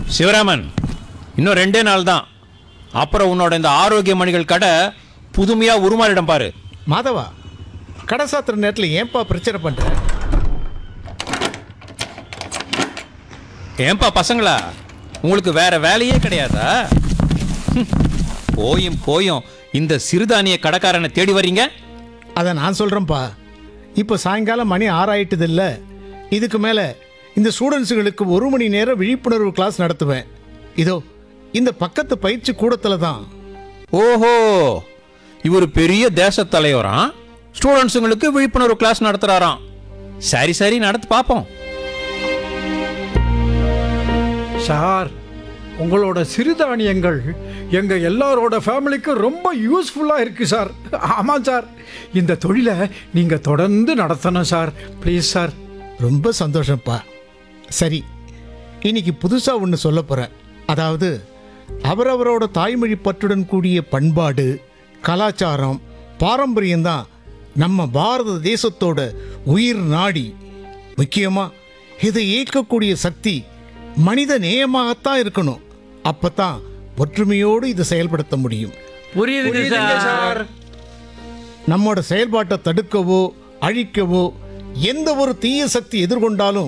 சிவராமன் இன்னும் ரெண்டே நாள் தான் அப்புறம் உன்னோட இந்த ஆரோக்கிய மணிகள் கடை புதுமையா உருமாறிடம் பாரு மாதவா கடை சாத்துற நேரத்தில் ஏன்பா பிரச்சனை பண்ற ஏன்பா பசங்களா உங்களுக்கு வேற வேலையே கிடையாதா ஹம். போயும் போயும் இந்த சிறுதானிய கடைக்காரனை தேடி வர்றீங்க அதை நான் சொல்கிறேன்ப்பா இப்போ சாயங்காலம் மணி ஆறாயிட்டது இல்லை இதுக்கு மேலே இந்த ஸ்டூடெண்ட்ஸுகளுக்கு ஒரு மணி நேரம் விழிப்புணர்வு கிளாஸ் நடத்துவேன் இதோ இந்த பக்கத்து பயிற்சி கூடத்தில் தான் ஓஹோ இவர் பெரிய தேச தலைவராம் ஸ்டூடெண்ட்ஸுங்களுக்கு விழிப்புணர்வு கிளாஸ் நடத்துறாராம் சரி சரி நடத்து பார்ப்போம் சார் உங்களோட சிறுதானியங்கள் எங்க எல்லாரோட ஃபேமிலிக்கு ரொம்ப யூஸ்ஃபுல்லா இருக்கு சார் ஆமாம் சார் இந்த தொழிலை நீங்க தொடர்ந்து நடத்தணும் சார் ப்ளீஸ் சார் ரொம்ப சந்தோஷம்ப்பா சரி இன்னைக்கு புதுசாக ஒன்று சொல்ல போகிறேன் அதாவது அவரவரோட தாய்மொழி பற்றுடன் கூடிய பண்பாடு கலாச்சாரம் பாரம்பரியம்தான் நம்ம பாரத தேசத்தோட உயிர் நாடி முக்கியமாக இதை இயக்கக்கூடிய சக்தி மனித நேயமாகத்தான் இருக்கணும் அப்பதான் ஒற்றுமையோடு இதை செயல்படுத்த முடியும் புரியுதுங்க சார் நம்மோட செயல்பாட்டை தடுக்கவோ அழிக்கவோ எந்த ஒரு தீய சக்தி எதிர்கொண்டாலும்